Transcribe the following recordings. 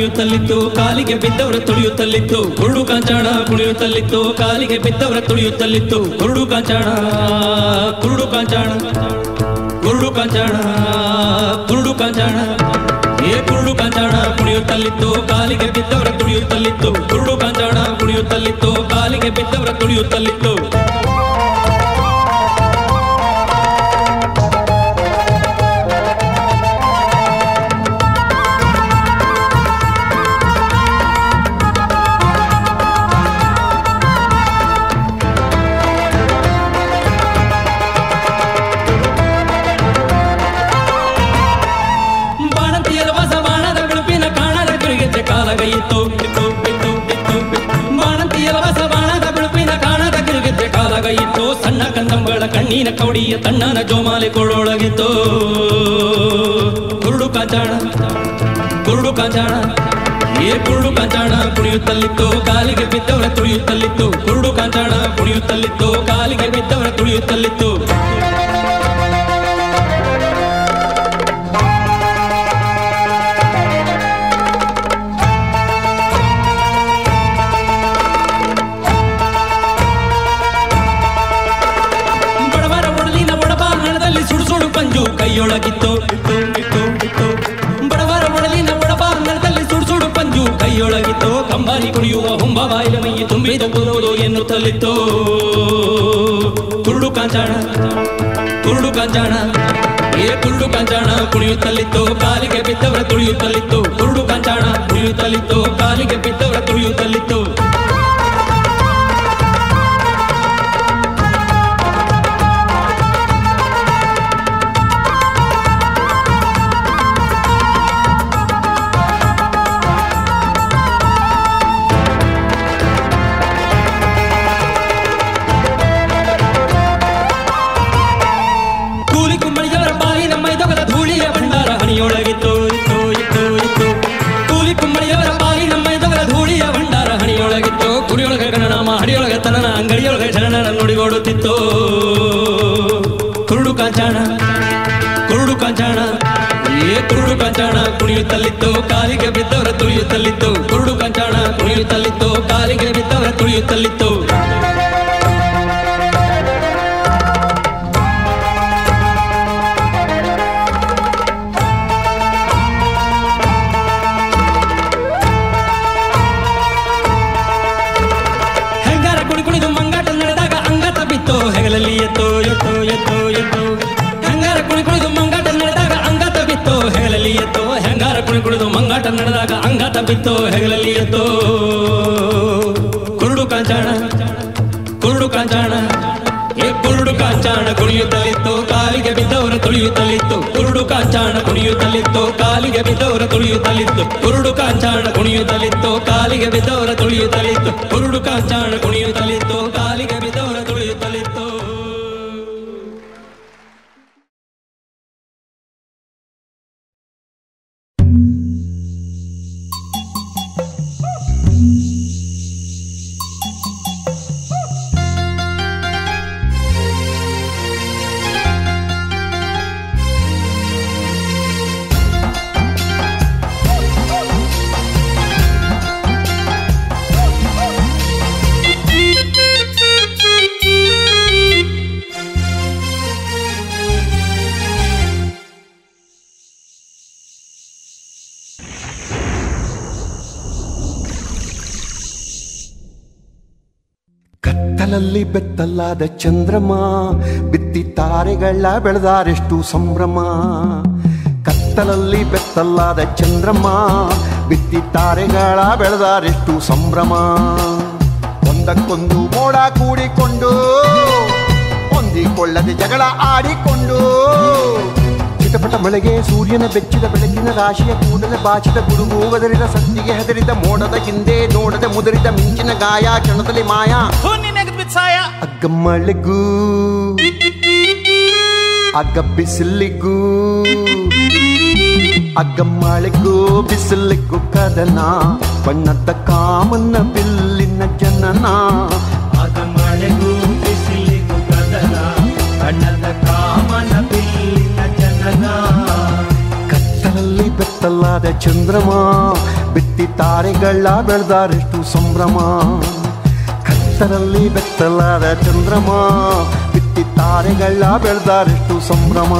ಕುಣಿಯುತ್ತಲಿತ್ತು ಕಾಲಿಗೆ ಬಿದ್ದವರ ತುಳಿಯುತ್ತಲಿತ್ತು ಕುರುಡು ಕಾಂಚಾಣ ಕುಣಿಯುತ್ತಲಿತ್ತು ಕಾಲಿಗೆ ಬಿದ್ದವರ ತುಳಿಯುತ್ತಲಿತ್ತು ಕುರುಡು ಕಾಂಚಾಣ ಕುರುಡು ಕಾಂಚಾಣ ಕುರುಡು ಕಾಂಚಾಣ ಕುರುಡು ಕಾಂಚಾಣ ಏ ಕುರುಡು ಕಾಂಚಾಣ ಕುಣಿಯುತ್ತಲಿತ್ತು ಕಾಲಿಗೆ ಬಿದ್ದವರ ತುಳಿಯುತ್ತಲಿತ್ತು ಕುರುಡು ಕಾಂಚಾಣ ಕುಣಿಯುತ್ತಲಿತ್ತು ಕಾಲಿಗೆ ಬಿದ್ದವರ ತುಳಿಯುತ್ತಲಿತ್ತು ಬಾಣಂತಿಯರ ಹೊಸ ಬಾಣದ ಬಿಳುಪಿನ ಕಾಣದ ಗಿರಿಗೆಜ್ಜೆ ಕಾಲಗೈಯಿತ್ತು ಇತ್ತು, ಇತ್ತು, ಇತ್ತು, ಇತ್ತು. ಬಾಣಂತಿಯರ ಹೊಸ ಬಾಣದ ಬಿಳುಪಿನ ಕಾಣದ ಗಿರಿಗೆಜ್ಜೆ ಕಾಲಗೈಯಿತ್ತು ಸಣ್ಣ ಕಂದಂಬಳ ಕಣ್ಣಿನ ಕವಡಿಯ ತಣ್ಣನ ಜೋಮಾಲೆ ಕೊಳ್ಳೊಳಗಿತ್ತು ಕುರುಡು ಕಾಂಚಾಣ ಕುರುಡು ಕಾಂಚಾಣ ಏ ಕುರುಡು ಕಾಂಚಾಣ ಕುಣಿಯುತ್ತಲಿತ್ತು ಕಾಲಿಗೆ ಬಿದ್ದವರ ತುಳಿಯುತ್ತಲಿತ್ತು ಕುರುಡು ಕಾಂಚಾಣ ಕುಣಿಯುತ್ತಲಿತ್ತು ಕಾಲಿಗೆ ಬಿದ್ದವರ ತುಳಿಯುತ್ತಲಿತ್ತು ಬಡವರ ಒಡಲಿನ ಒಡಬಾರಣದಲ್ಲಿ ಸುಡು ಸುಡು ಪಂಜು ಕೈಯೊಳಗಿತ್ತು ಇತ್ತು, ಇತ್ತು, ಇತ್ತು. ಬಡವರ ಒಡಲಿನ ಒಡಬಾರಣದಲ್ಲಿ ಸುಡು ಸುಡು ಪಂಜು ಕೈಯೊಳಗಿತ್ತು ಕಂಬಾರಿ ಕುಣಿಯುವ ಹೊಂಬ ಬಾಯಿಲ ಮೈ ತುಂಬಿದ ಕುರುವುದು ಎನ್ನುತ್ತಲಿತ್ತು ಕುರುಡು ಕಾಂಚಾಣ ಕುರುಡು ಕಾಂಚಾಣ ಏ ಕುರುಡು ಕಾಂಚಾಣ ಕುಣಿಯುತ್ತಲಿತ್ತು ಕಾಲಿಗೆ ಬಿದ್ದವರ ತುಳಿಯುತ್ತಲಿತ್ತು ಕುರುಡು ಕಾಂಚಾಣ ಕುಣಿಯುತ್ತಲಿತ್ತು ಕಾಲಿಗೆ ಬಿದ್ದವರ ತುಳಿಯುತ್ತಲಿತ್ತು ಕೂಲಿ ಕುಂಬಳಿಯವರ ಬಾಲಿನ ಮೈದೊಗದ ಧೂಳಿಯ ಭಂಡಾರ ಹಣಿಯೊಳಗಿತ್ತು ಇತ್ತು ಇತ್ತು ಇತ್ತು ಕೂಲಿ ಕುಂಬಳಿಯವರ ಬಾಲಿನ ಮೈದೊಗದ ಧೂಳಿಯ ಭಂಡಾರ ಹಣಿಯೊಳಗಿತ್ತು ಕುರಿಯೊಳಗ ಗಣನಾಮ ಹಡಿಯೊಳಗ ತನನ ಅಂಗಡಿಯೊಳಗ ಶರಣನ ನುಡಿಗೋಡುತ್ತಿತ್ತು ಕುರುಡು ಕಾಂಚಾಣ ಕುರುಡು ಕಾಂಚಾಣ ಏ ಕುರುಡು ಕಾಂಚಾಣ ಕುಣಿಯುತ್ತಲಿತ್ತು ಕಾಲಿಗೆ ಬಿದ್ದವರ ತುಳಿಯುತ್ತಲಿತ್ತು ಕುರುಡು ಕಾಂಚಾಣ ಕುಣಿಯುತ್ತಲಿತ್ತು ಕಾಲಿಗೆ ಬಿದ್ದವರ ತುಳಿಯುತ್ತಲಿತ್ತು ಹೆಂಗಾರ ಕುಣಿ ಕುಣಿದು ಮಂಗಾಟ ನಡೆದಾಗ ಅಂಗಾತ ಬಿತ್ತು ಹೆಗಲಲ್ಲಿ ಎತ್ತು ಎತ್ತು ಎತ್ತು ಎತ್ತು ಹೆಂಗಾರ ಕುಣಿ ಕುಣಿದು ಮಂಗಾಟ ನಡೆದಾಗ ಅಂಗಾತ ಬಿತ್ತು ಹೆಗಲಲ್ಲಿ ಎತ್ತು ಹೆಂಗಾರ ಕುಣಿ ಕುಣಿದು ಮಂಗಾಟ ನಡೆದಾಗ ಅಂಗಾತ ಬಿತ್ತು ಹೆಗಲಲ್ಲಿ ಎತ್ತು ಕುರುಡು ಕಾಂಚಾಣ ಕುರುಡು ಕಾಂಚಾಣ ಏ ಕುರುಡು ಕಾಂಚಾಣ ಕುಣಿಯುತ್ತಲಿತ್ತು ಕಾಲಿಗೆ ಬಿದ್ದವರ ತುಳಿಯುತ್ತಲಿತ್ತು ಕುರುಡು ಕಾಂಚಾಣ ಕುಣಿಯುತ್ತಲಿತ್ತು ಕಾಲಿಗೆ ಬಿದ್ದವರ ತುಳಿಯುತ್ತಲಿತ್ತು ಕುರುಡು ಕಾಂಚಾಣ ಕುಣಿಯುತ್ತಲಿತ್ತು ಕಾಲಿಗೆ ಬಿದ್ದವರ ತುಳಿಯುತ್ತಲಿತ್ತು ಕುರುಡು ಕಾಂಚಾಣ ಕುಣಿಯುತ್ತಲಿತ್ತು ಕಾಲಿಗೆ ಬಿದ್ದವರ ತುಳಿಯುತ್ತಲಿತ್ತು ಕತ್ತಲಲ್ಲಿ ಬೆತ್ತಲಾದ ಚಂದ್ರಮ ಬಿತ್ತಿ ತಾರೆಗಳ ಬೆಳೆದಾರೆಷ್ಟು ಸಂಭ್ರಮ ಕತ್ತಲಲ್ಲಿ ಬೆತ್ತಲಾದ ಚಂದ್ರಮ ಬಿತ್ತಿ ತಾರೆಗಳ ಬೆಳೆದಾರೆಷ್ಟು ಸಂಭ್ರಮ ಒಂದಕ್ಕೊಂದು ಮೋಡ ಕೂಡಿಕೊಂಡು ಹೊಂದಿಕೊಳ್ಳದೆ ಜಗಳ ಆಡಿಕೊಂಡು ಚಿಟಪಟ ಮಳೆಗೆ ಸೂರ್ಯನ ಬೆಚ್ಚಿದ ಬೆಳಕಿನ ರಾಶಿಯ ಕೂಡಲ ಬಾಚಿದ ಗುಡುಗು ಒದರಿದ ಸದ್ದಿಗೆ ಹೆದರಿದ ಮೋಡದ ಹಿಂದೆ ನೋಡದೆ ಮುದರಿದ ಮಿಂಚಿನ ಗಾಯ ಕ್ಷಣದಲ್ಲಿ ಮಾಯ ಅಗ್ಗ ಮಳೆಗೂ ಅಗ್ಗ ಬಿಸಿಲಿಗೂ ಅಗ್ಗ ಮಳೆಗೂ ಬಿಸಿಲಿಗೂ ಕದನ ಬಣ್ಣದ ಕಾಮನ್ನ ಬಿಲ್ಲಿನ ಜನನ ಆಗ ಮಳೆಗೂ ಬಿಸಿಲಿಗೂ ಕದನ ಬಣ್ಣದ ಕಾಮನ ಬಿಲ್ಲಿನ ಜನನ ಕತ್ತಲಲ್ಲಿ ಬೆತ್ತ ಬೆತ್ತಲಾದ ಚಂದ್ರಮ ಬಿತ್ತಿ ತಾರೆಗಳ ಬೆಳೆದಾರೆಷ್ಟು ಸಂಭ್ರಮ ಕತ್ತರಲ್ಲಿ ಬೆತ್ತಲಾದ ಚಂದ್ರಮ ಬಿತ್ತಿ ತಾರೆಗಳ ಬೆಳೆದಾರೆಷ್ಟು ಸಂಭ್ರಮ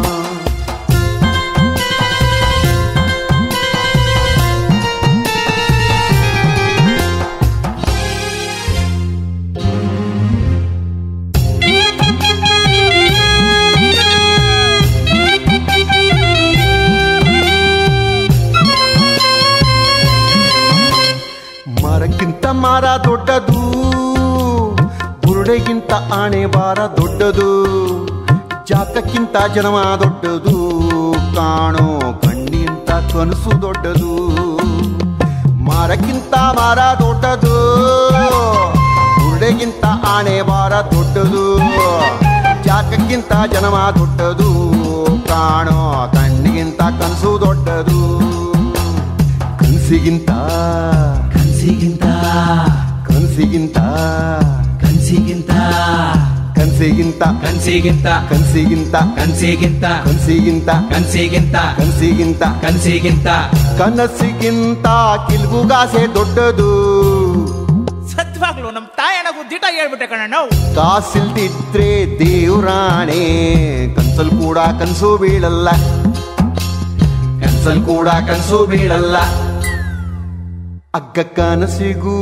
ಮರಕ್ಕಿಂತ ಮರ ದೊಡ್ಡದು ಬುರುಡೆಗಿಂತ ಆಣೆ ಬಾರ ದೊಡ್ಡದು ಜಾತಕ್ಕಿಂತ ಜನ್ಮ ದೊಡ್ಡದು ಕಾಣೋ ಕಣ್ಣಿಂತ ಕನಸು ದೊಡ್ಡದು ಮರಕ್ಕಿಂತ ಮರ ದೊಡ್ಡದು ಬುರುಡೆಗಿಂತ ಆಣೆ ಬಾರ ದೊಡ್ಡದು ಜಾತಕ್ಕಿಂತ ಜನ್ಮ ದೊಡ್ಡದು ಕಾಣೋ ಕಣ್ಣಿಗಿಂತ ಕನಸು ದೊಡ್ಡದು ಕನಸಿಗಿಂತ ಕನ್ಸಿಗಿಂತ ಕನಸಿಗಿಂತ ಕನ್ಸಿಗಿಂತ ಕನಸಿಗಿಂತ ಕನ್ಸಿಗಿಂತ ಕನಸಿಗಿಂತ ಕನ್ಸಿಗಿಂತ ಕನಸಿಗಿಂತ ಕನ್ಸಿಗಿಂತ ಕನಸಿಗಿಂತ ಕನ್ಸಿಗಿಂತ ಕನಸಿಗಿಂತ ಕಿಲ್ಬುಗಾಸೆ ದೊಡ್ಡದು ಸತ್ವಾಗ್ಲು ನಮ್ ತಾಯನಗೂ ದಿಟ ಹೇಳ್ಬಿಟ್ಟೆ ಕಣ ಕಾಸಿಲ್ದಿದ್ರೆ ದೇವ್ರಾಣೆ ಕನ್ಸಲ್ ಕೂಡ ಕನ್ಸು ಬೀಳಲ್ಲ ಕನ್ಸಲ್ ಕೂಡ ಕನ್ಸು ಬೀಳಲ್ಲ ಅಗ್ಗ ಕನಸಿಗೂ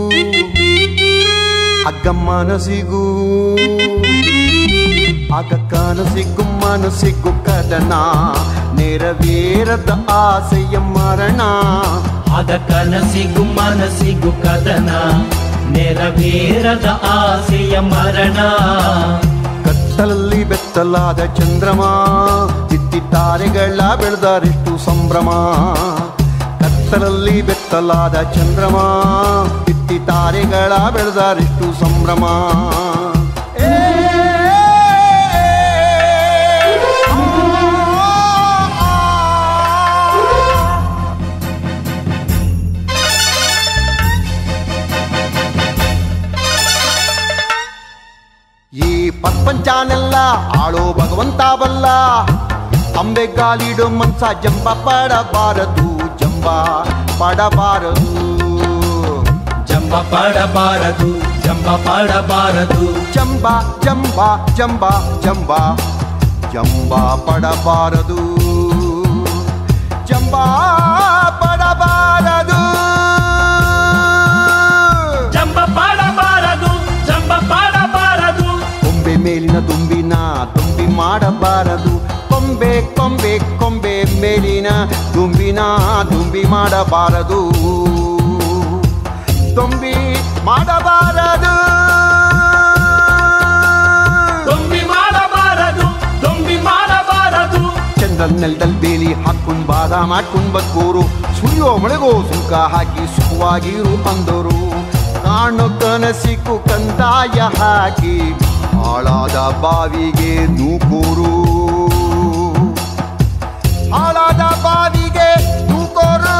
ಅಗ್ಗ ಮನಸಿಗೂ ಅಗ್ಗ ಕನಸಿಗೂ ಮನಸ್ಸಿಗೂ ಕದನ ನೆರವೇರದ ಆಸೆಯ ಮರಣ ಆಗ ಕನಸಿಗೂ ಮನಸ್ಸಿಗೂ ಕದನ ನೆರವೇರದ ಆಸೆಯ ಮರಣ ಕತ್ತಲಲ್ಲಿ ಬೆತ್ತಲಾದ ಚಂದ್ರಮ ಬಿತ್ತಿ ತಾರೆಗಳ ಬೆಳೆದರೆಷ್ಟು ಸಂಭ್ರಮ ಕತ್ತಲಲ್ಲಿ ಬೆತ್ತಲಾದ ಚಂದ್ರಮ ಬಿತ್ತಿ ತಾರೆಗಳ ಬೆಳೆದರೆಷ್ಟು ಸಂಭ್ರಮ ಏ, ಈ ಪ್ರಪಂಚನೆಲ್ಲ ಆಳೋ ಭಗವಂತ ಬಲ್ಲ ಅಂಬೆಗಾಲಿಡು ಮನ್ಸ ಜಂಬ ಪಡಬಾರದು ಜಂಬ ಪಡಬಾರದು ಜಂಬ ಪಡಬಾರದು ಜಂಬ ಪಡಬಾರದು ಜಂಬ ಜಂಬ ಜಂಬ ಜಂಬ ಜಂಬ ಪಡಬಾರದು ಜಂಬ ಪಡಬಾರದು ಜಂಬ ಪಡಬಾರದು ಜಂಬ ಪಡಬಾರದು ಕೊಂಬೆ ಮೇಲಿನ ದುಂಬಿನ ದುಂಬಿ ಮಾಡಬಾರದು ಕೊಂಬೆ ಕೊಂಬೆ ಕೊಂಬೆ ಮೇಲಿನ ದುಂಬಿನ ದುಂಬಿ ಮಾಡಬಾರದು ದುಂಬಿ ಮಾಡಬಾರದು ದೊಂಬಿ ಮಾಡಬಾರದು ದೊಂಬಿ ಮಾಡಬಾರದು ಚಂದ್ರನ್ ನೆಲದಲ್ಲಿ ಬೇಲಿ ಹಾಕೊಂಡ್ ಬಾದ ಮಾಡ್ಕೊಂಡ್ ಬಕ್ಕೂರು ಸುರಿಯೋ ಮಳೆಗೋ ಸುಂಕ ಹಾಕಿ ಸುಖವಾಗಿರು ಅಂದರು ಕಾಣು ಕನಸಿಗೂ ಕಂದಾಯ ಹಾಕಿ ಹಾಳಾದ ಬಾವಿಗೆ ನೂಕೂರು ಹಾಳಾದ ಬಾವಿಗೆ ನೂಕೋರು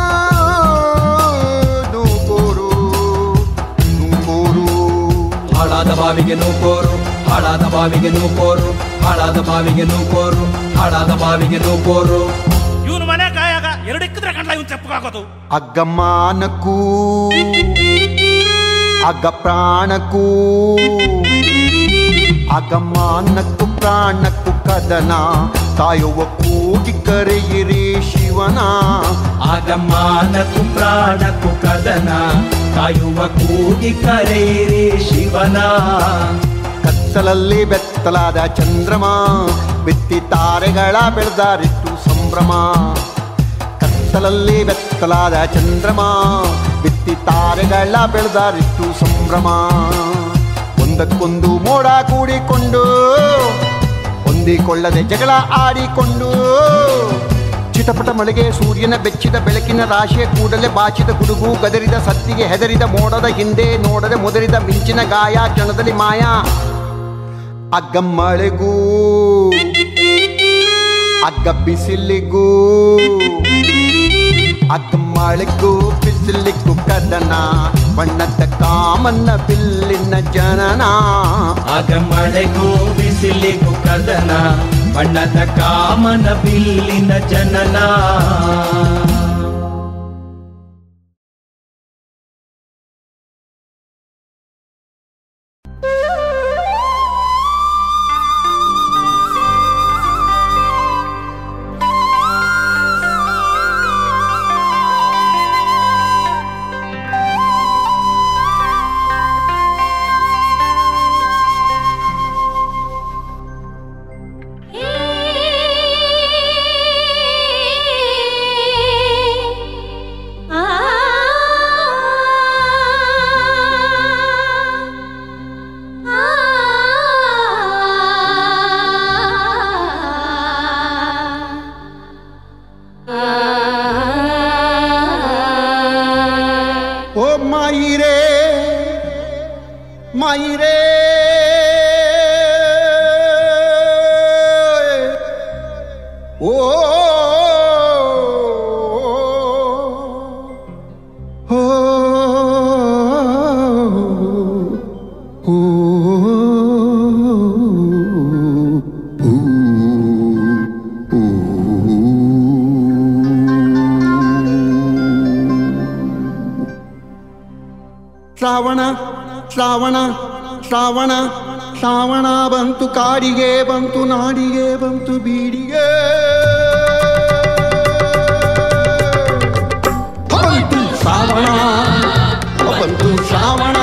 ನೂಕೋರು ನೂಕೋರು ಹಾಳಾದ ಬಾವಿಗೆ ನೂಕೋರು ಹಾಳಾದ ಬಾವಿಗೆ ನೂಕೋರು ಹಾಳಾದ ಬಾವಿಗೆ ನೂಕೋರು ಹಾಳಾದ ಬಾವಿಗೆ ನೂಕೋರು ಇವನು ಮನೆ ಕಾಯಾಗ ಎರಡು ಇಕ್ಕಿದ್ರೆ ಕಂಡ್ಲ ಇವ್ನು ಚೆಪ್ಪಗಾಗೋದು ಅಗ್ಗಮಾನಕ್ಕೂ ಅಗ್ಗ ಪ್ರಾಣಕ್ಕೂ ಅಗಮಾನಕ್ಕೂ ಪ್ರಾಣಕ್ಕೂ ಕದನ ಕಾಯುವ ಕೂಗಿ ಕರೆಯಿರಿ ಶಿವನ ಆಗಮಾನಕು ಪ್ರಾಣಕು ಕದನ ಕಾಯುವ ಕೂಗಿ ಕರೆಯಿರಿ ಶಿವನ ಕತ್ತಲಲ್ಲಿ ಬೆತ್ತಲಾದ ಚಂದ್ರಮ ಬಿತ್ತಿ ತಾರೆಗಳ ಬೆಳೆದಾರಿಟ್ಟು ಸಂಭ್ರಮ ಕತ್ತಲಲ್ಲಿ ಬೆತ್ತಲಾದ ಚಂದ್ರಮ ಬಿತ್ತಿ ತಾರೆಗಳ ಬೆಳೆದಾರಿಟ್ಟು ಸಂಭ್ರಮ ಒಂದಕ್ಕೊಂದು ಮೋಡ ಕೂಡಿಕೊಂಡು ಹೊಂದಿಕೊಳ್ಳದೆ ಜಗಳ ಆಡಿಕೊಂಡು ಚಿಟಪಟ ಮಳೆಗೆ ಸೂರ್ಯನ ಬೆಚ್ಚಿದ ಬೆಳಕಿನ ರಾಶಿಯ ಕೂಡಲೇ ಬಾಚಿದ ಗುಡುಗು ಗದರಿದ ಸತ್ತಿಗೆ ಹೆದರಿದ ಮೋಡದ ಹಿಂದೆ ನೋಡದೆ ಮುದರಿದ ಮಿಂಚಿನ ಗಾಯ ಕ್ಷಣದಲ್ಲಿ ಮಾಯ ಅಗ್ಗ ಮಳೆಗೂ ಅಗ್ಗ ಬಿಸಿಲಿಗೂ ಅಗ್ಗ ಮಳೆಗೂ ಬಿಸಿಲಿಗೂ ಕದನ ಬಣ್ಣದ ಕಾಮನ್ನ ಬಿಲ್ಲಿನ ಜನನ ಆಗ ಮಳೆಗೂ ಬಿಸಿಲಿಗೂ ಕದನ ಬಣ್ಣದ ಕಾಮನ ಬಿಲ್ಲಿನ ಜನನ ಓ ಮಾಯಿರೇ ಮಾಯಿರೇ ಓ ಓ ಶ್ರಾವಣ ಶ್ರಾವಣ ಶ್ರಾವಣ ಶ್ರಾವಣ ಬಂತು ಕಾಡಿಗೆ ಬಂತು ನಾಡಿಗೆ ಬಂತು ಬೀಡಿಗೆ ಬಂತು ಶ್ರಾವಣ ಬಂತು ಶ್ರಾವಣ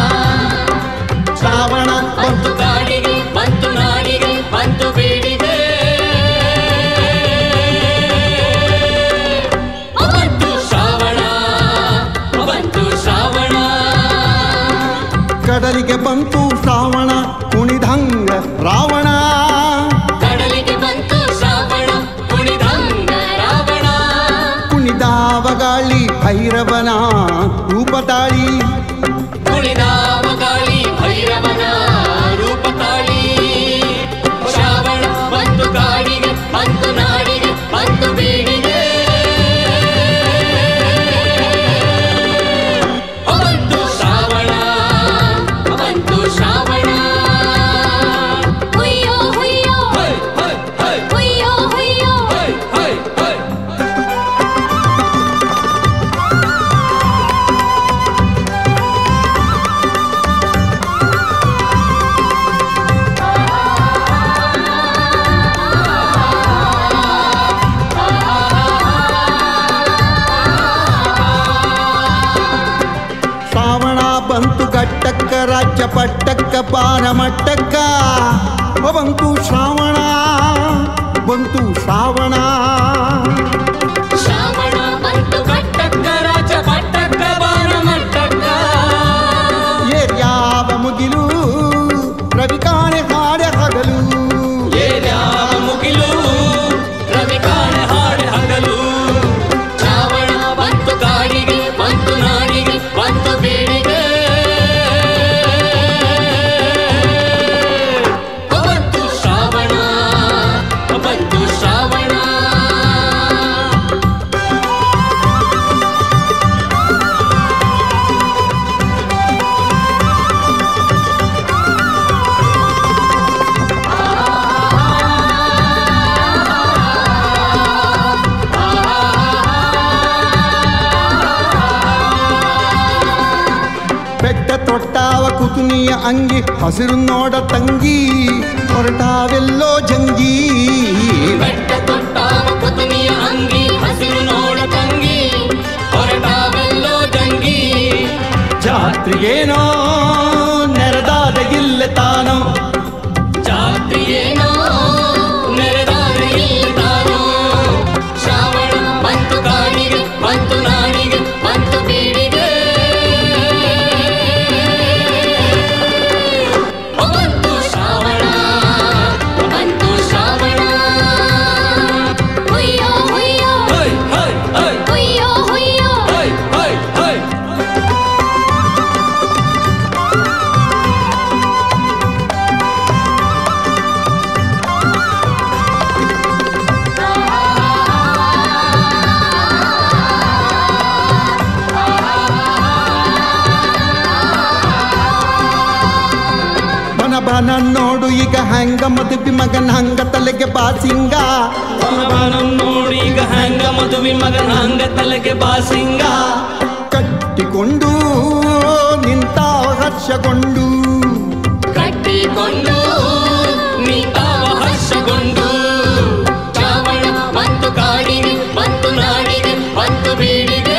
ಶ್ರಾವಣ ಬಂತು ಕಾಡಿಗೆ ಬಂತು ನಾಡಿಗೆ ಬಂತು ಬೀಡಿಗೆ ಬಂತು ಶ್ರಾವಣ ಬಂತು ಶ್ರಾವಣ ಕಡಲಿಗೆ ಬಂತು ಶ್ರಾವಣ ಕುಣಿದಂಗ ರಾವಣ ಕಡಲಿಗೆ ಬಂತು ಶ್ರಾವಣ ಕುಣಿದಂಗ ರಾವಣ ಕುಣಿದಾವ ಗಾಳಿ ಭೈರವನ ರೂಪ ತಾಳಿ ಕುಣಿದಾವ ಗಾಳಿ ಭೈರವನ ರೂಪ ತಾಳಿ ಶ್ರಾವಣ ಬಂತು ಕಾಡಿಗೆ ಬಂತು ನಾಡಿಗೆ ಬಂತು ಬೀಡಿಗೆ ಬಂತು ಶ್ರಾವಣ ಬಂತು ಶ್ರಾವಣ ಹುಯ್ಯೋ ಹುಯ್ಯೋ ಹೈ ಹೈ ಹೈ ಹುಯ್ಯೋ ಹುಯ್ಯೋ ಹೈ ಹೈ ಹೈ ಶ್ರಾವಣ ಬಂತು ಗಟ್ಟಕ್ಕ ರಾಜ್ಯ ಪಟ್ಟಕ್ಕ ಪಾನ ಮಟ್ಟಕ್ಕ ಬಂತು ಶ್ರಾವಣ ಬಂತು ಶ್ರಾವಣ ಶ್ರಾವಣ ಬಂತು ಕಟ್ಟಕ್ಕ ರಾಜ ಪಟ್ಟಕ್ಕ ಬಾಣ ಮಟ್ಟಕ್ಕ ಏರ್ಯಾವ ಮುಗಿಲು ರವಿ ಕಾಣೆ ಹಾಡೆ ಹಗಲು ಏರ್ಯಾವ ಮುಗಿಲು ರವಿ ಕಾಣೆ ಹಾಡೆ ಹಗಲು ಶ್ರಾವಣ ಬಂತು ಕಾಡಿಗೆ ಬಂತು ನಾಡಿಗೆ ಬಂತು ಬೀಡಿಗೆ ಬಂತು ಶ್ರಾವಣ ಬಂತು ಶ್ರಾವಣ ಬೆಟ್ಟ ತೊಟ್ಟಾವ ಕುತುನಿಯ ಅಂಗಿ ಹಸಿರು ನೋಡ ತಂಗಿ ಹೊರಟಾವೆಲ್ಲೋ ಜಂಗಿ ಬೆಟ್ಟ ತೊಟ್ಟಾವ ಕುತುನಿಯ ಅಂಗಿ ಹಸಿರು ನೋಡ ತಂಗಿ ಹೊರಟಾವೆಲ್ಲೋ ಜಂಗಿ ಜಾತ್ರೆಗೇನೋ ನೆರೆದಾದ ಇಲ್ಲ ತಾನೋ ಜಾತ್ರೆಯೇನೋ ನೆರೆದಾದ ಇಲ್ಲದಾನೋ ಶ್ರಾವಣ ಬಂತು ಕಾಡಿಗೆ ಬಂತು ನಾಡಿಗೆ ಬಂತು ಬೀಡಿಗೆ ಬಂತು ಶ್ರಾವಣ ಬಂತು ಶ್ರಾವಣ ಹುಯ್ಯೋ ಹುಯ್ಯೋ ಹೈ ಹೈ ಹೈ ಹುಯ್ಯೋ ಹುಯ್ಯೋ ಹೈ ಹೈ ಹೈ ನೋಡು ಈಗ ಹಂಗ ಮದುವೆ ಮಗನ ಹಂಗ ತಲೆಗೆ ಬಾಸಿಂಗ ನೋಡಿ ಈಗ ಹಂಗ ಮದುವೆ ಮಗನ ಹಂಗ ತಲೆಗೆ ಬಾಸಿಂಗ ಕಟ್ಟಿಕೊಂಡು ನಿಂತ ಹರ್ಷಗೊಂಡು ಕಟ್ಟಿಕೊಂಡು ನಿಂತಾವ ಹರ್ಷಗೊಂಡು ಚಾವಣ ಬಂತು ಕಾಡಿಗೆ ಬಂತು ನಾಡಿಗೆ ಬಂತು ಬೀಡಿಗೆ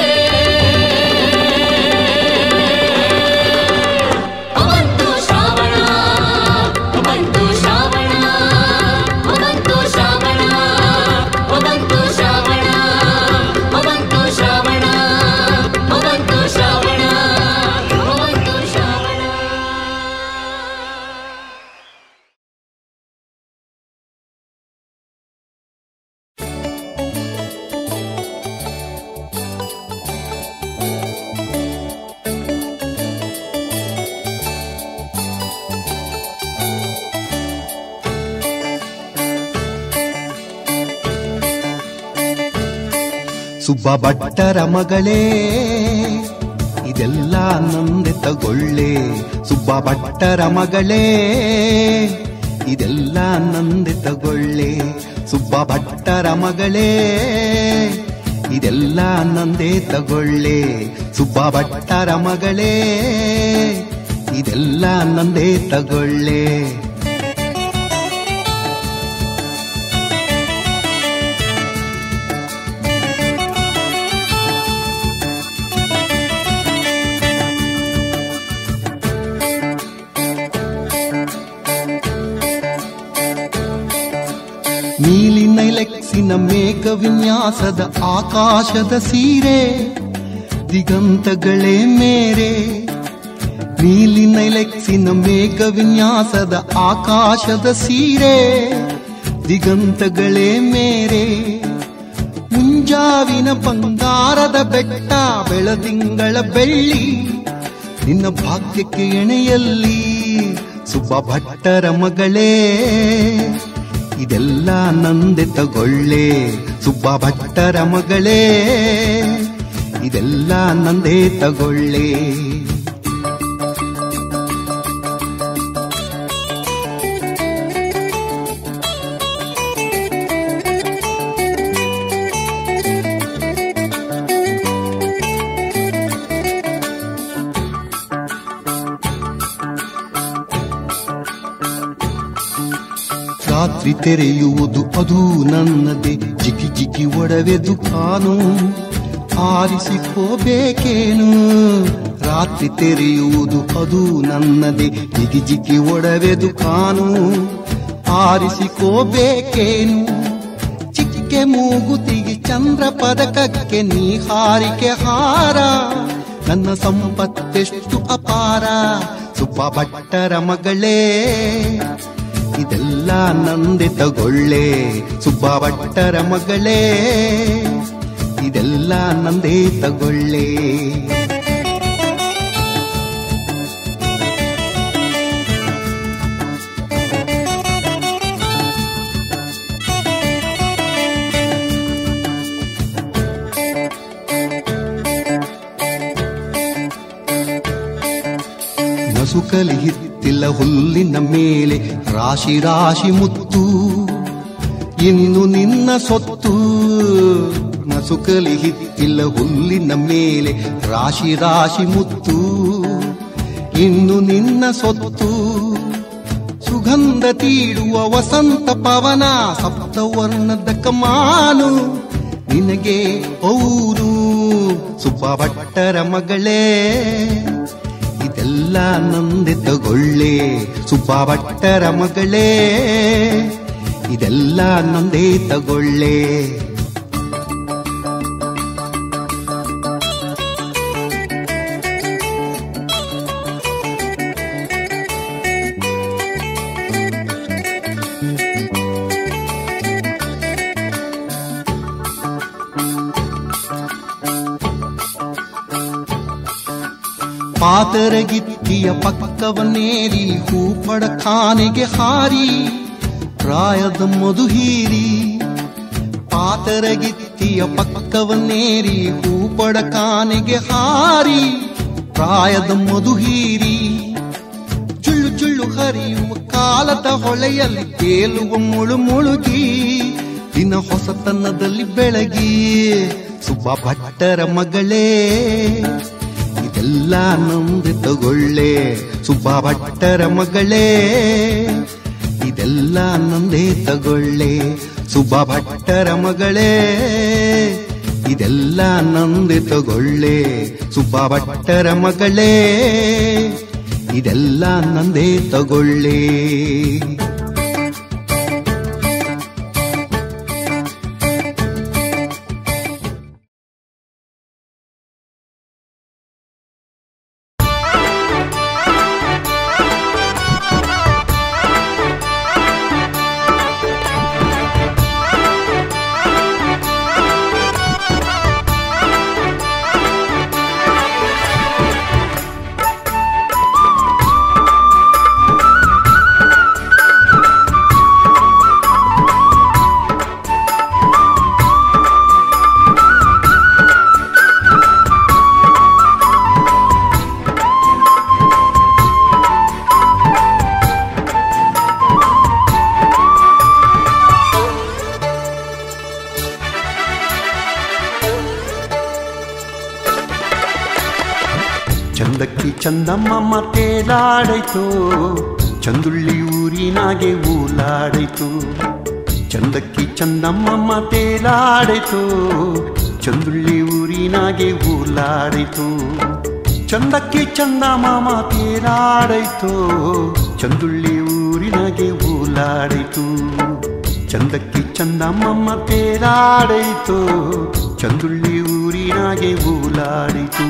ಬಂತು ಶ್ರಾವಣ ಬಂತು ಶ್ರಾವಣ ಬಂತು ಶ್ರಾವಣ ಬಂತು ಶ್ರಾವಣ ಬಂತು ಶ್ರಾವಣ ಬಂತು ಶ್ರಾವಣ ಬಂತು ಶ್ರಾವಣ ಸುಬ್ಬ ಭಟ್ಟರ ಮಗಳೇ ಇದೆಲ್ಲ ನಂದೆ ತಗೊಳ್ಳೆ ಸುಬ್ಬ ಭಟ್ಟರ ಮಗಳೇ ಇದೆಲ್ಲ ನಂದೆ ತಗೊಳ್ಳೆ ಸುಬ್ಬ ಭಟ್ಟರ ಮಗಳೇ ಇದೆಲ್ಲ ನಂದೇ ತಗೊಳ್ಳೆ ಸುಬ್ಬ ಭಟ್ಟರ ಮಗಳೇ ಇದೆಲ್ಲ ನಂದೇ ತಗೊಳ್ಳೆ ನೀಲಿನ ಲೆಕ್ಸಿನ ಮೇಘ ವಿನ್ಯಾಸದ ಆಕಾಶದ ಸೀರೆ ದಿಗಂತಗಳೇ ಮೇರೆ ನೀಲಿನ ಲೆಕ್ಸಿನ ಮೇಘ ವಿನ್ಯಾಸದ ಆಕಾಶದ ಸೀರೆ ದಿಗಂತಗಳೇ ಮೇರೆ ಮುಂಜಾವಿನ ಬಂಗಾರದ ಬೆಟ್ಟ ಬೆಳದಿಂಗಳ ಬೆಳ್ಳಿ ನಿನ್ನ ಭಾಗ್ಯಕ್ಕೆ ಎಣೆಯಲ್ಲಿ ಸುಬ್ಬ ಭಟ್ಟರ ಮಗಳೇ ಇದೆಲ್ಲ ನಂದೆ ತಗೊಳ್ಳೆ ಸುಬ್ಬ ಭಟ್ಟರ ಮಗಳೇ ಇದೆಲ್ಲ ನಂದೇ ತಗೊಳ್ಳೆ ರಾತ್ರಿ ತೆರೆಯುವುದು ಅದು ನನ್ನದೇ ಜಿಗಿ ಜಿಗಿ ಒಡವೆ ದುಕಾನು ಆರಿಸಿಕೋಬೇಕೇನು ರಾತ್ರಿ ತೆರೆಯುವುದು ಅದು ನನ್ನದೇ ಜಿಗಿ ಜಿಗಿ ಒಡವೆ ದುಕಾನು ಆರಿಸಿಕೋಬೇಕೇನು ಚಿಕ್ಕೆ ಮೂಗುತಿಗೆ ಚಂದ್ರ ಪದಕಕ್ಕೆ ನೀ ಹಾರಿಕೆ ಹಾರ ನನ್ನ ಸಂಪತ್ತೆಷ್ಟು ಅಪಾರ ಸುಬ್ಬ ಭಟ್ಟರ ಮಗಳೇ ಇದೆಲ್ಲ ನಂದೆ ತಗೊಳ್ಳೆ ಸುಬ್ಬ ಭಟ್ಟರ ಮಗಳೇ ಇದೆಲ್ಲ ನಂದೇ ತಗೊಳ್ಳೆ ನಸುಕಲಿ ಹಿತ್ತಿಲ್ಲ ಹುಲ್ಲಿನ ಮೇಲೆ ರಾಶಿ ರಾಶಿ ಮುತ್ತು ಇನ್ನು ನಿನ್ನ ಸೊತ್ತು ನಸುಕಲಿ ಹಿತ್ತಿಲ್ಲ ಹುಲ್ಲಿನ ಮೇಲೆ ರಾಶಿ ರಾಶಿ ಮುತ್ತು ಇನ್ನು ನಿನ್ನ ಸೊತ್ತು ಸುಗಂಧ ತೀಡುವ ವಸಂತ ಪವನ ಸಪ್ತವರ್ಣದ ಕಮಾನು ನಿನಗೆ ಔರು ಸುಬ್ಬ ಭಟ್ಟರ ಮಗಳೇ ಇದೆಲ್ಲ ನಂದೆ ತಗೊಳ್ಳೆ ಸುಬ್ಬ ಭಟ್ಟರ ಮಗಳೇ ಇದೆಲ್ಲ ನಂದೇ ತಗೊಳ್ಳೆ ಪಾತರಗಿತ್ತಿಯ ಪಕ್ಕವನ್ನೇರಿ ಹೂಪಡ ಖಾನೆಗೆ ಹಾರಿ ಪ್ರಾಯದ ಮಧು ಹೀರಿ ಪಾತರಗಿತ್ತಿಯ ಪಕ್ಕವನ್ನೇರಿ ಹೂಪಡ ಖಾನೆಗೆ ಹಾರಿ ಪ್ರಾಯದ ಮಧು ಹೀರಿ ಜುಳ್ಳು ಜುಳ್ಳು ಹರಿಯುವ ಕಾಲದ ಹೊಳೆಯಲ್ಲಿ ತೇಲುವ ಮುಳು ಮುಳುಗಿ ದಿನ ಹೊಸತನದಲ್ಲಿ ಬೆಳಗಿ ಸುಬ್ಬ ಭಟ್ಟರ ಮಗಳೇ ಇದೆಲ್ಲ ನೊಂದು ತಗೊಳ್ಳೆ ಸುಬ್ಬ ಭಟ್ಟರ ಮಗಳೇ ಇದೆಲ್ಲ ನಂದೇ ತಗೊಳ್ಳೆ ಸುಬ್ಬ ಭಟ್ಟರ ಮಗಳೇ ಇದೆಲ್ಲ ನಂದೆ ತಗೊಳ್ಳೆ ಸುಬ್ಬ ಭಟ್ಟರ ಮಗಳೇ ಇದೆಲ್ಲ ನಂದೇ ತಗೊಳ್ಳೆ ಚಂದಕ್ಕಿ ಚಂದಮ್ಮ ತೇಲಾಡೈತು ಚಂದುಳ್ಳಿ ಊರಿನಾಗೆ ಊಲಾಡೈತು ಚಂದಕ್ಕಿ ಚಂದಮ್ಮ ತೇಲಾಡೈತು ಚಂದುಳ್ಳಿ ಊರಿನಾಗೆ ಊಲಾಡೈತು ಚಂದಕ್ಕಿ ಚಂದಮಾಮ ತೇಲಾಡೈತು ಚಂದುಳ್ಳಿ ಊರಿನಾಗೆ ಊಲಾಡೈತು ಚಂದಕ್ಕಿ ಚಂದಮ್ಮ ತೇಲಾಡೈತು ಚಂದುಳ್ಳಿ ಊರಿನಾಗೆ ಊಲಾಡಿತು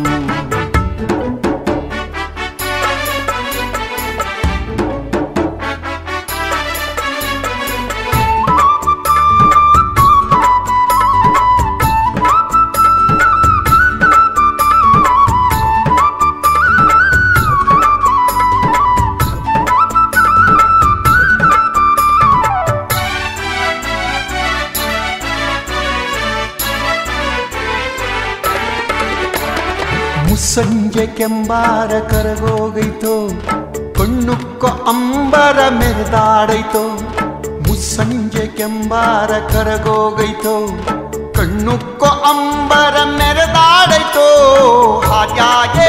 ಮುಸ್ಸಂಜೆ ಕೆಂಬಾರ ಕರಗೋಗೈತೋ ಕಣ್ಣುಕ್ಕ ಅಂಬರ ಮೆರೆದಾಡೈತೋ ಮುಸ್ಸಂಜೆ ಕೆಂಬಾರ ಕರಗೋಗೈತೋ ಕಣ್ಣುಕ್ಕ ಅಂಬರ ಮೆರೆದಾಡೈತೋ ಹಾಗ್ಯಾಗೆ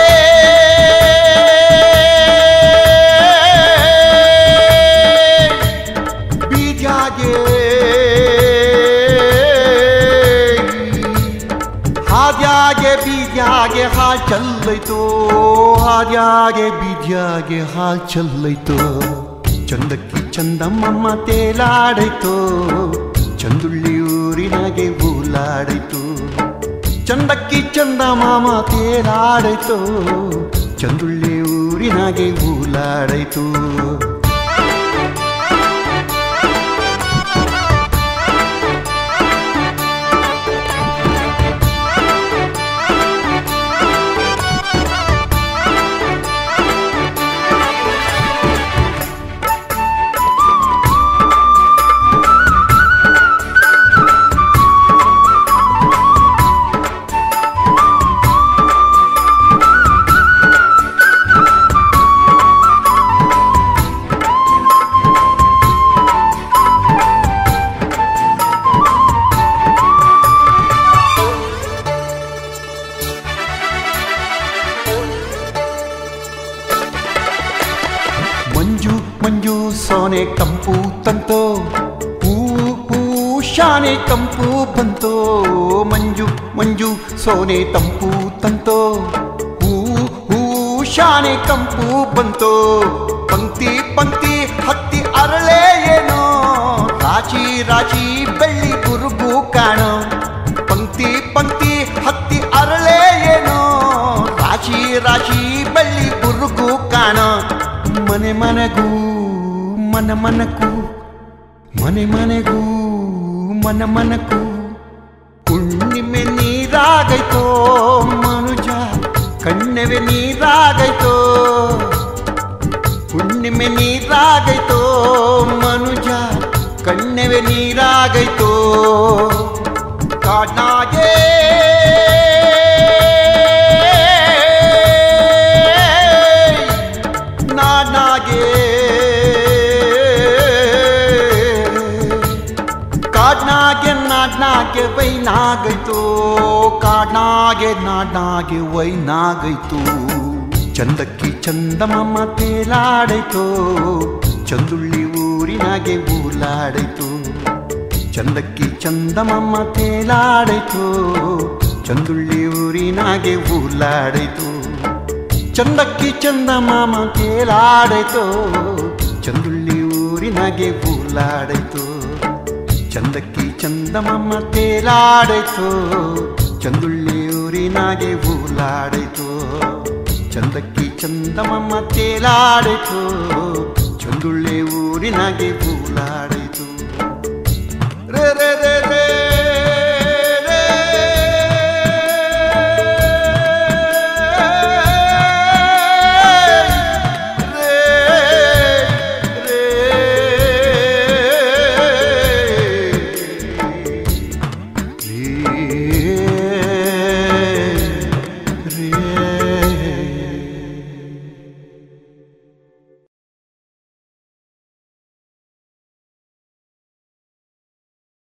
ಬೀಜಾಗೆ ಹಾದ್ಯಾಗೆ ಬೀದ್ಯಾಗೆ ಹಾಲ್ ಚಲ್ಲೈತೋ ಹಾದ್ಯಾಗೆ ಬೀದ್ಯಾಗೆ ಹಾಲ್ ಚಲ್ಲೈತೋ ಚಂದಕ್ಕಿ ಚಂದಮ್ಮಮ್ಮ ತೇಲಾಡೈತೋ ಚಂದುಳ್ಳಿ ಊರಿನಾಗೆ ಊಲಾಡೈತು ಚಂದಕ್ಕಿ ಚಂದ ಮಾಮ ತೇಲಾಡೈತೋ ಚಂದುಳ್ಳಿ ಊರಿನಾಗೆ ಊಲಾಡೈತು ಮಂಜು ಮಂಜು ಸೋನೆ ಕಂಪು ತಂತೋ ಹೂ ಹೂ ಶಾನೆ ಕಂಪು ಬಂತೋ ಮಂಜು ಮಂಜು ಸೋನೆ ತಂಪು ತಂತೋ ಹೂ ಹೂ ಶಾನೆ ಕಂಪು ಬಂತೋ ಪಂಕ್ತಿ ಪಂಕ್ತಿ ಹತ್ತಿ ಅರಳೆ ಏನೋ ರಾಶಿ ರಾಶಿ ಬೆಳ್ಳಿ ಗುರುಗು ಕಾಣೋ ಪಂಕ್ತಿ ಪಂಕ್ತಿ ಹತ್ತಿ ಅರಳೆ ಏನೋ ರಾಶಿ ರಾಶಿ ಬೆಳ್ಳಿ ಗುರುಗು ಕಾಣೋ ಮನೆ ಮನೆಗೂ ಮನ ಮನಕು ಮನೆ ಮನೆಗೂ ಮನ ಮನಕು ಹುಣ್ಣಿಮೆ ನೀರಾಗೈತೋ ಮನುಜ ಕಣ್ಣವೆ ನೀರಾಗೈತೋ ಹುಣ್ಣಿಮೆ ನೀರಾಗೈತೋ ಮನುಜ ಕಣ್ಣವೆ ನೀರಾಗೈತೋ ಕಾಡ್ನಾಗೆ ನಾಡ್ನಾಗೆ ಏನಾಗೈತೋ ಕಾಡ್ನಾಗೆ ನಾಡ್ನಾಗೆ ವೈನಾಗೈತು ಚಂದಕ್ಕಿ ಚಂದಮಮ್ಮ ತೇಲಾಡೈತೋ ಚಂದುಳ್ಳಿ ಊರಿನಾಗೆ ಊಲಾಡೈತು ಚಂದಕ್ಕಿ ಚಂದಮಮ್ಮ ತೇಲಾಡೈತು ಚಂದುಳ್ಳಿ ಊರಿನಾಗೆ ಊಲಾಡೈತು ಚಂದಕ್ಕಿ ಚಂದಮಾಮ ತೇಲಾಡೈತು ಚಂದುಳ್ಳಿ ಊರಿನಾಗೆ ಊಲಾಡೈತು ಚಂದಕ್ಕಿ ಚಂದಮಮ್ಮ ತೇಲಾಡೈತು ಚಂದುಳ್ಳಿ ಊರಿನಾಗೆ ಊಲಾಡೈತು ಚಂದಕ್ಕಿ ಚಂದಮಮ್ಮ ತೇಲಾಡೈತು ಚಂದುಳ್ಳಿ ಊರಿನಾಗೆ ಊಲಾಡೈತು ರೇ ರೇ ರೇ ರೇ